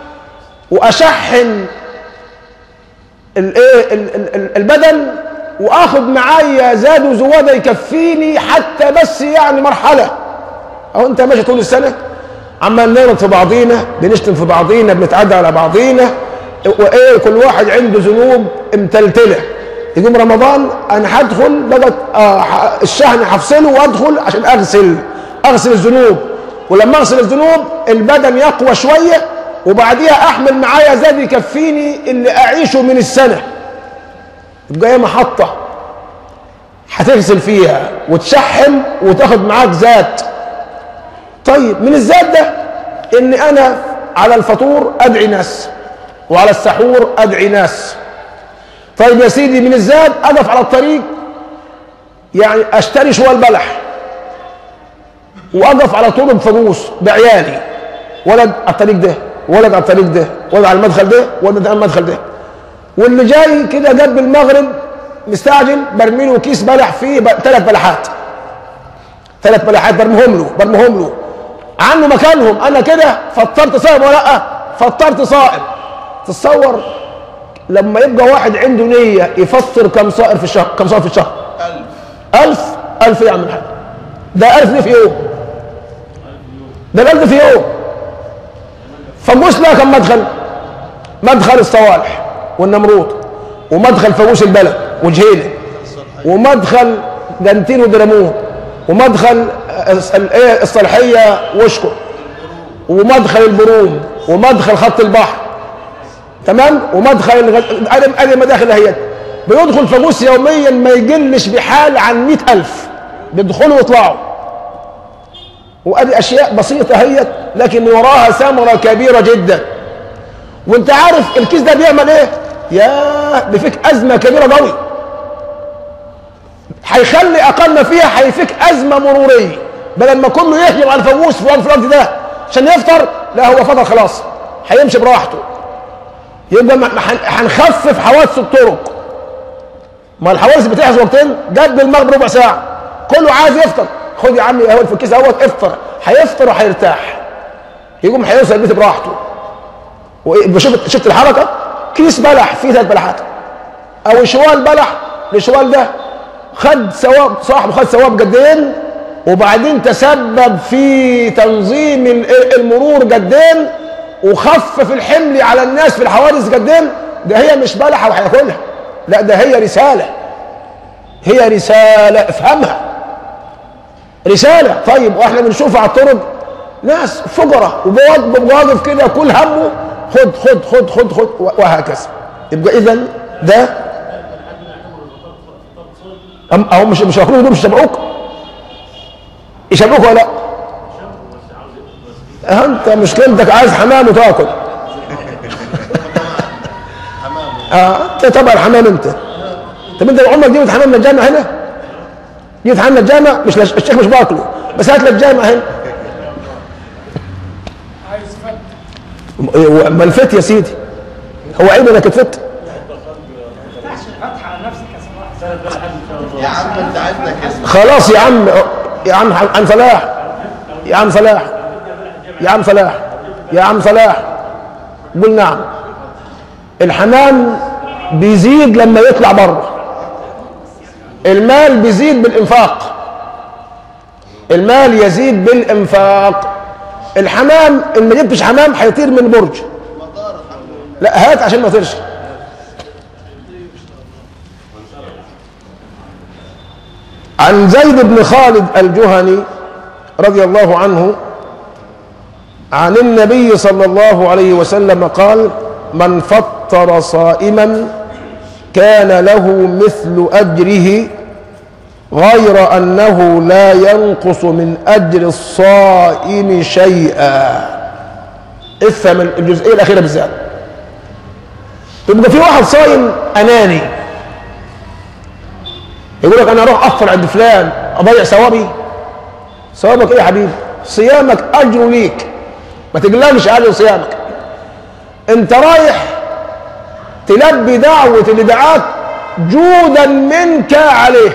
واشحن الايه ال- ال- ال- البدن واخد معايا زاد وزواده يكفيني حتى بس يعني مرحله اهو انت ماشي طول السنه عمال نغلط في بعضينا بنشتم في بعضينا بنتعدى على بعضينا وايه كل واحد عنده ذنوب متلتله يقوم رمضان انا هدخل بقى آه ح- الشحن هفصله وادخل عشان اغسل اغسل الذنوب ولما اغسل الذنوب البدن يقوى شويه وبعديها احمل معايا زاد يكفيني اللي اعيشه من السنه يبقى هي محطه هتغسل فيها وتشحم وتاخد معاك زاد طيب من الزاد ده ان انا على الفطور ادعي ناس وعلى السحور ادعي ناس طيب يا سيدي من الزاد اقف على الطريق يعني اشتري شويه البلح واقف على طول بفلوس بعيالي ولد على الطريق ده ولد على الطريق ده ولد على المدخل ده ولد على المدخل ده واللي جاي كده جاب المغرب مستعجل برمي له كيس بلح فيه ثلاث بلحات ثلاث بلحات برمهم له برمهم له عنه مكانهم انا كده فطرت صائم ولا لا فطرت صائم تتصور لما يبقى واحد عنده نية يفطر كم صائر في الشهر كم صائر في الشهر ألف ألف ألف يا عم الحاج ده ألف ليه في يوم ده الألف في يوم فموس لها كم مدخل مدخل الصوالح والنمرود ومدخل فووس البلد وجهيله ومدخل جنتين ودرمون ومدخل الس- ال- إيه الصالحية وشكر ومدخل البروم ومدخل خط البحر تمام ومدخل الغ... ادي ادي مداخل اهيت بيدخل فانوس يوميا ما يقلش بحال عن مئة ألف بيدخلوا ويطلعوا وادي اشياء بسيطه اهيت لكن وراها ثمره كبيره جدا وانت عارف الكيس ده بيعمل ايه ياه بيفيك ازمه كبيره قوي هيخلي اقل فيها هيفيك ازمه مروريه بدل ما كله يهجم على الفانوس في الوقت في الوقت ده عشان يفطر لا هو فطر خلاص هيمشي براحته يبقى ما- ما هن- هنخفف حوادث الطرق ما الحوادث بتحصل وقتين جد المغرب ربع ساعه كله عايز يفطر خد يا عمي اهو في الكيس اهوت افطر هيفطر وهيرتاح يقوم هيوصل البيت براحته وإيه، شفت شفت الحركه كيس بلح فيه ثلاث بلحات او شوال بلح الشوال ده خد ثواب صاحبه خد ثواب قدين وبعدين تسبب في تنظيم ال- المرور قدين وخفف الحمل على الناس في الحوادث قدين ده هي مش بلحه وهياكلها لا ده هي رساله هي رساله افهمها رساله طيب واحنا بنشوفها على الطرق ناس فقراء وبواقف واقف كده كل همه خد خد خد خد خد وهكذا يبقى اذا ده أم أو مش مش هياكلوه دول مش يشبعوك يشبعوك ولا لا؟ اه انت مشكلتك عايز حمام وتاكل اه انت طبعا حمام انت طب انت عمرك جبت حمام من الجامع هنا؟ جبت حمام من الجامع مش لش... الشيخ مش باكله بس هات لك جامع هنا عايز فت ما الفت يا سيدي هو عيب انك تفت تفتحش الفتحه على نفسك يا صلاح يا عم انت عندك اسم خلاص يا عم يا عم عم فلاح يا عم فلاح يا عم فلاح يا عم فلاح قول نعم الحمام بيزيد لما يطلع بره المال بيزيد بالانفاق المال يزيد بالانفاق الحمام ان ما جبتش حمام هيطير من برج لا هات عشان ما يطيرش عن زيد بن خالد الجهني رضي الله عنه عن النبي صلى الله عليه وسلم قال من فطر صائما كان له مثل اجره غير انه لا ينقص من اجر الصائم شيئا افهم الجزئيه الاخيره بالذات تبقى في واحد صايم اناني يقول لك انا اروح افطر عند فلان اضيع ثوابي ثوابك ايه يا حبيبي صيامك اجر ليك ما تقلقش اجر صيامك انت رايح تلبي دعوة اللي دعاك جودا منك عليه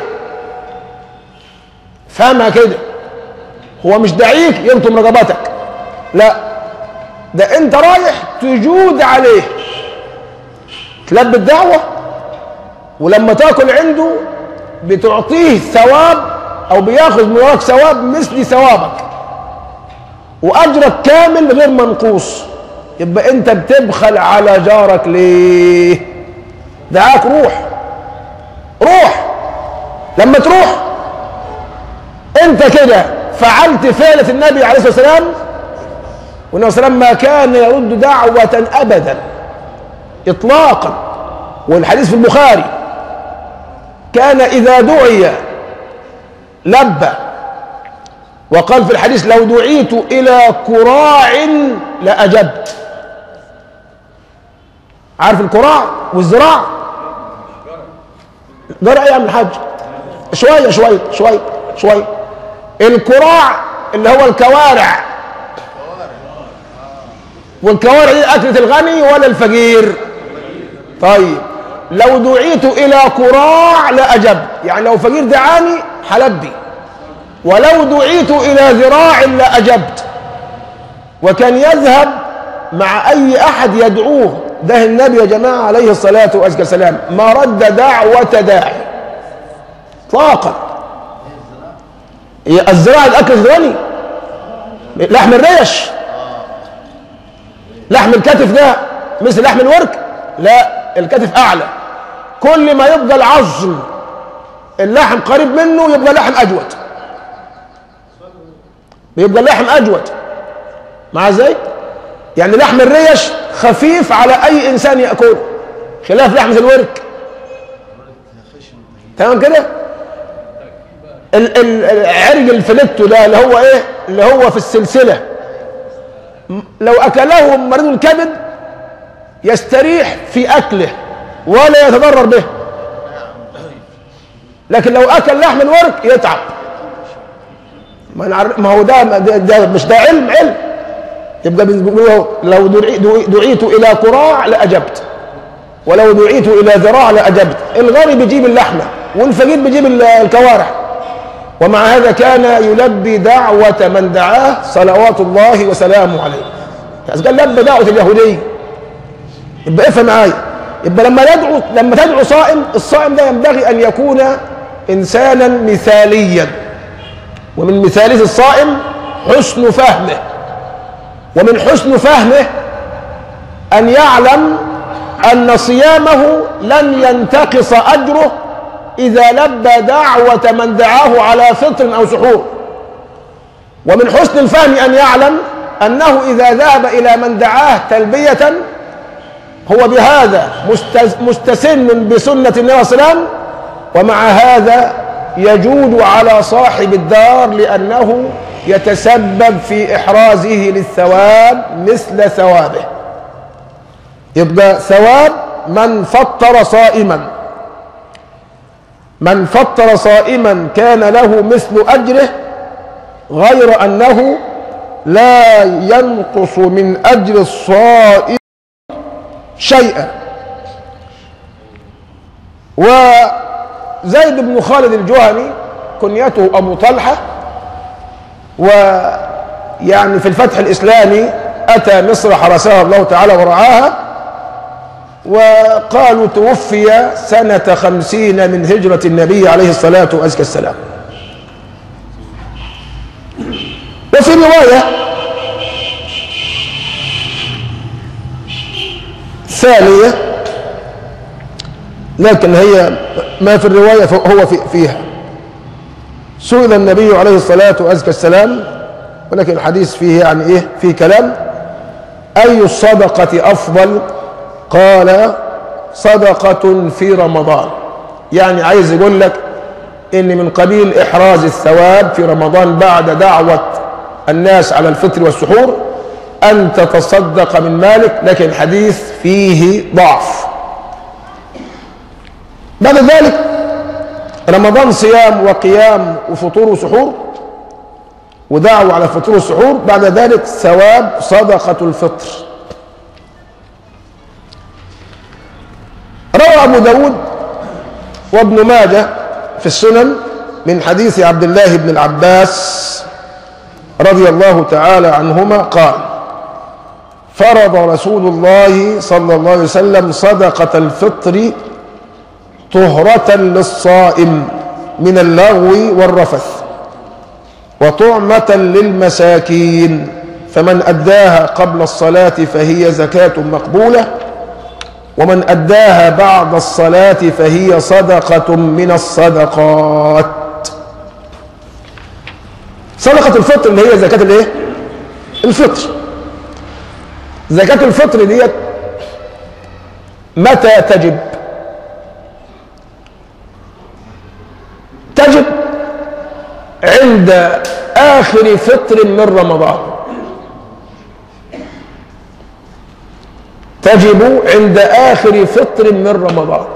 فهمها كده هو مش دعيك يلطم رقبتك لا ده انت رايح تجود عليه تلبي الدعوة ولما تاكل عنده بتعطيه ثواب او بياخذ من وراك ثواب مثل ثوابك واجرك كامل غير منقوص يبقى انت بتبخل على جارك ليه دعاك روح روح لما تروح انت كده فعلت فعلة النبي عليه الصلاة والسلام والنبي صلى الله عليه وسلم ما كان يرد دعوة ابدا اطلاقا والحديث في البخاري كان إذا دعي لبى وقال في الحديث لو دعيت إلى كراع لأجبت عارف الكراع والزراع جرى ايه يا عم الحاج شويه شويه شويه شويه الكراع اللي هو الكوارع والكوارع دي اكله الغني ولا الفقير طيب لو دعيت إلى قراع لأجب يعني لو فقير دعاني حلبي ولو دعيت إلى ذراع لأجبت وكان يذهب مع أي أحد يدعوه ده النبي يا جماعة عليه الصلاة والسلام ما رد دعوة داعي اطلاقا الزراعة الأكل الغني لحم الريش لحم الكتف ده مثل لحم الورك لا الكتف أعلى كل ما يبقى العظم اللحم قريب منه يبقى لحم أجود بيبقى اللحم أجود مع ازاي؟ يعني لحم الريش خفيف على أي إنسان يأكله خلاف لحمة الورك تمام كده؟ ال- ال- العرج الفليتو ده اللي هو ايه؟ اللي هو في السلسلة م- لو أكله مريض الكبد يستريح في أكله ولا يتضرر به لكن لو أكل لحم الورك يتعب ما, نعرف ما هو ده, ده, ده مش ده علم علم يبقى بيقولوا لو دعي- دعي- دعيت إلى قراع لأجبت ولو دعيت إلى ذراع لأجبت الغني بيجيب اللحمة والفقير بيجيب ال- الكوارع ومع هذا كان يلبي دعوة من دعاه صلوات الله وسلامه عليه يعني قال لبى دعوة اليهودية يبقى افهم معايا يبقى لما يدعو لما تدعو صائم الصائم ده ينبغي ان يكون انسانا مثاليا ومن مثاليه الصائم حسن فهمه ومن حسن فهمه ان يعلم ان صيامه لن ينتقص اجره اذا لبى دعوه من دعاه على فطر او سحور ومن حسن الفهم ان يعلم انه اذا ذهب الى من دعاه تلبيه هو بهذا مستز- مستسن بسنة النبي صلى الله عليه وسلم ومع هذا يجود على صاحب الدار لأنه يتسبب في إحرازه للثواب مثل ثوابه يبقى ثواب من فطر صائما من فطر صائما كان له مثل أجره غير أنه لا ينقص من أجر الصائم شيئا وزيد بن خالد الجهني كنيته أبو طلحة ويعني في الفتح الإسلامي أتى مصر حرسها الله تعالى ورعاها وقالوا توفي سنة خمسين من هجرة النبي عليه الصلاة والسلام وفي رواية ثانية لكن هي ما في الرواية هو في فيها سئل النبي عليه الصلاة والسلام ولكن الحديث فيه يعني ايه فيه كلام أي الصدقة أفضل قال صدقة في رمضان يعني عايز يقول لك إن من قبيل إحراز الثواب في رمضان بعد دعوة الناس على الفطر والسحور أن تتصدق من مالك لكن الحديث فيه ضعف بعد ذلك رمضان صيام وقيام وفطور وسحور ودعوة على الفطور والسحور بعد ذلك ثواب صدقة الفطر روى أبو داود وابن ماجه في السنن من حديث عبد الله بن العباس رضي الله تعالى عنهما قال فرض رسول الله صلى الله عليه وسلم صدقة الفطر طهرة للصائم من اللغو والرفث وطعمة للمساكين فمن أداها قبل الصلاة فهي زكاة مقبولة ومن أداها بعد الصلاة فهي صدقة من الصدقات صدقة الفطر اللي هي زكاة الايه؟ الفطر زكاة الفطر ديت متى تجب؟ تجب عند آخر فطر من رمضان تجب عند آخر فطر من رمضان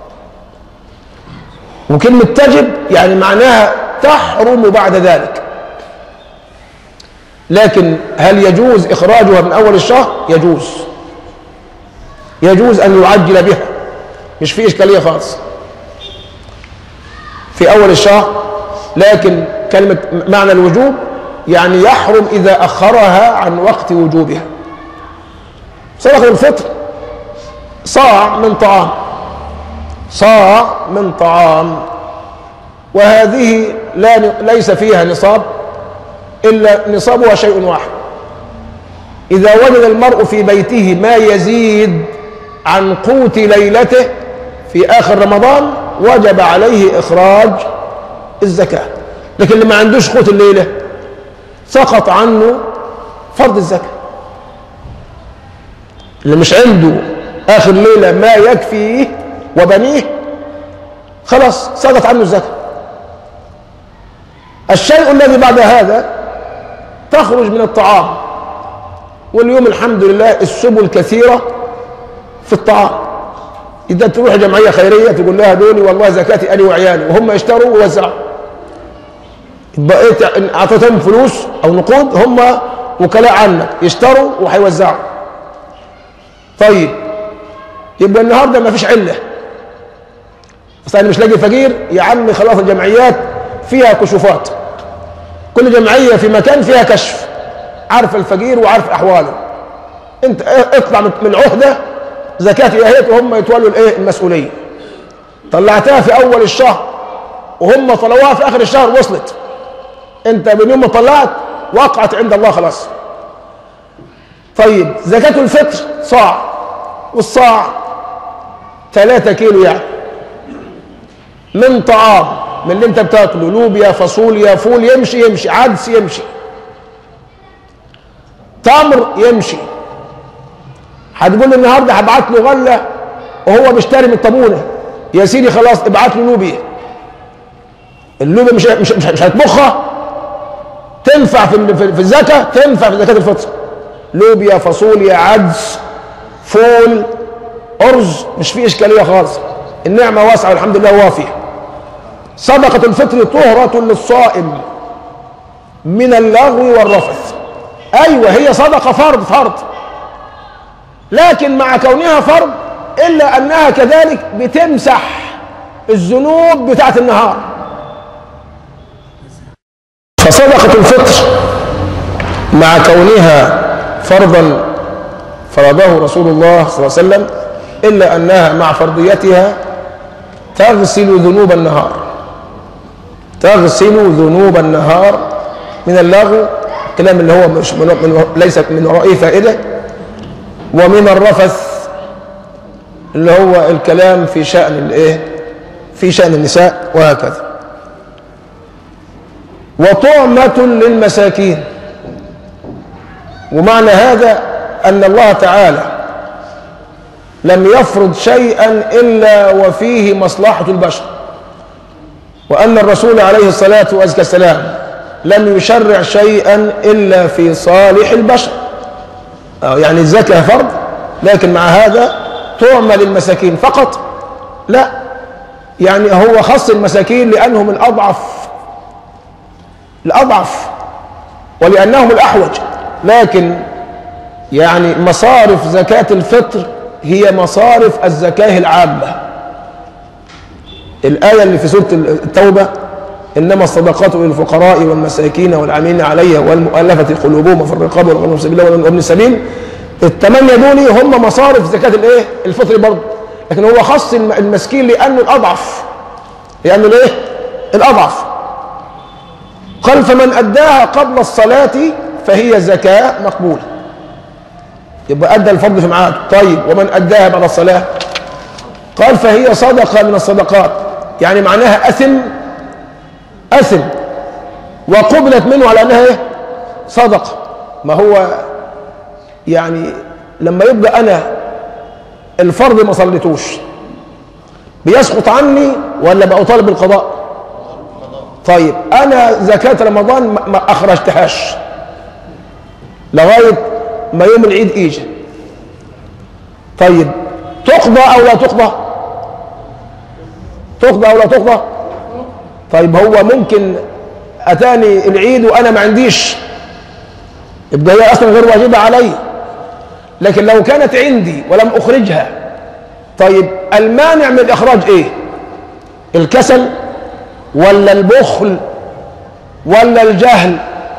وكلمة تجب يعني معناها تحرم بعد ذلك لكن هل يجوز إخراجها من أول الشهر؟ يجوز يجوز أن يعجل بها مش في اشكاليه خالص في اول الشهر لكن كلمه معنى الوجوب يعني يحرم اذا اخرها عن وقت وجوبها صدقه الفطر صاع من طعام صاع من طعام وهذه لا ليس فيها نصاب الا نصابها شيء واحد اذا وجد المرء في بيته ما يزيد عن قوت ليلته في اخر رمضان وجب عليه اخراج الزكاه لكن اللي ما عندوش قوت الليله سقط عنه فرض الزكاه اللي مش عنده اخر ليله ما يكفيه وبنيه خلاص سقط عنه الزكاه الشيء الذي بعد هذا تخرج من الطعام واليوم الحمد لله السبل كثيره في الطعام اذا تروح جمعيه خيريه تقول لها دولي والله زكاتي انا وعيالي وهم يشتروا ويوزعوا بقيت إن اعطيتهم فلوس او نقود هم وكلاء عنك يشتروا وهيوزعوا طيب يبقى النهارده ما فيش عله اصل انا مش لاقي فقير يا عمي خلاص الجمعيات فيها كشوفات كل جمعيه في مكان فيها كشف عارف الفقير وعارف احواله انت اطلع من العهده زكاه اهيت وهم يتولوا الايه المسؤوليه طلعتها في اول الشهر وهم طلعوها في اخر الشهر وصلت انت من يوم ما طلعت وقعت عند الله خلاص طيب زكاة الفطر صاع والصاع ثلاثة كيلو يعني من طعام من اللي انت بتاكله لوبيا فاصوليا فول يمشي يمشي عدس يمشي تمر يمشي هتقول لي النهارده هبعت له غله وهو بيشتري من الطابونه يا سيدي خلاص ابعت له لوبيا اللوبيا مش مش مش, مش هتطبخها تنفع في في الزكاه تنفع في زكاه الفطر لوبيا فاصوليا عدس فول ارز مش فيه اشكاليه خالص النعمه واسعه والحمد لله وافيه صدقه الفطر طهره للصائم من اللغو والرفث ايوه هي صدقه فرض فرض لكن مع كونها فرض الا انها كذلك بتمسح الذنوب بتاعت النهار فصدقه الفطر مع كونها فرضا فرضه رسول الله صلى الله عليه وسلم الا انها مع فرضيتها تغسل ذنوب النهار تغسل ذنوب النهار من اللغو الكلام اللي هو مش من من ليس من ورائه فائده ومن الرفث اللي هو الكلام في شأن الايه في شأن النساء وهكذا وطعمة للمساكين ومعنى هذا أن الله تعالى لم يفرض شيئا إلا وفيه مصلحة البشر وأن الرسول عليه الصلاة والسلام لم يشرع شيئا إلا في صالح البشر يعني الزكاة فرض لكن مع هذا تعمل للمساكين فقط لا يعني هو خص المساكين لأنهم الأضعف الأضعف ولأنهم الأحوج لكن يعني مصارف زكاة الفطر هي مصارف الزكاة العامة الآية اللي في سورة التوبة إنما الصدقات للفقراء والمساكين والعاملين عليها والمؤلفة قلوبهم وفي الرقاب والغنم في سبيل الله وابن السبيل الثمانية دول هم مصارف زكاة الإيه؟ الفطر برضه لكن هو خص المسكين لأنه الأضعف لأنه الإيه؟ الأضعف قال فمن أداها قبل الصلاة فهي زكاة مقبولة يبقى أدى الفرض في ميعاده طيب ومن أداها بعد الصلاة قال فهي صدقة من الصدقات يعني معناها أثم أثم وقبلت منه على أنها إيه؟ صدقة ما هو يعني لما يبقى أنا الفرض ما صليتوش بيسقط عني ولا بقى طالب القضاء طيب أنا زكاة رمضان ما أخرجتهاش لغاية ما يوم العيد إيجا طيب تقضى أو لا تقضى تقضى أو لا تقضى طيب هو ممكن أتاني العيد وأنا ما عنديش يبقى هي أصلا غير واجبة علي لكن لو كانت عندي ولم أخرجها طيب المانع من الإخراج إيه الكسل ولا البخل ولا الجهل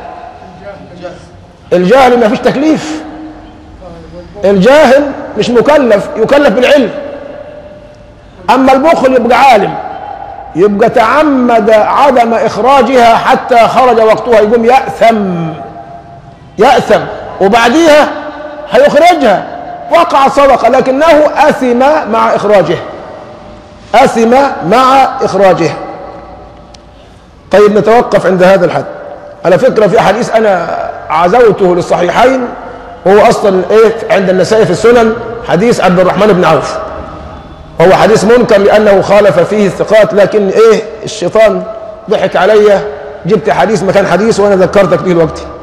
الجاهل ما فيش تكليف الجاهل مش مكلف يكلف بالعلم أما البخل يبقى عالم يبقى تعمد عدم إخراجها حتى خرج وقتها يقوم يأثم يأثم وبعديها هيخرجها وقع صدقة لكنه أثم مع إخراجها أثم مع إخراجها طيب نتوقف عند هذا الحد على فكرة في حديث أنا عزوته للصحيحين هو أصلا إيه عند النسائي في السنن حديث عبد الرحمن بن عوف هو حديث منكر لأنه خالف فيه الثقات لكن إيه الشيطان ضحك عليا جبت حديث مكان حديث وأنا ذكرتك به الوقت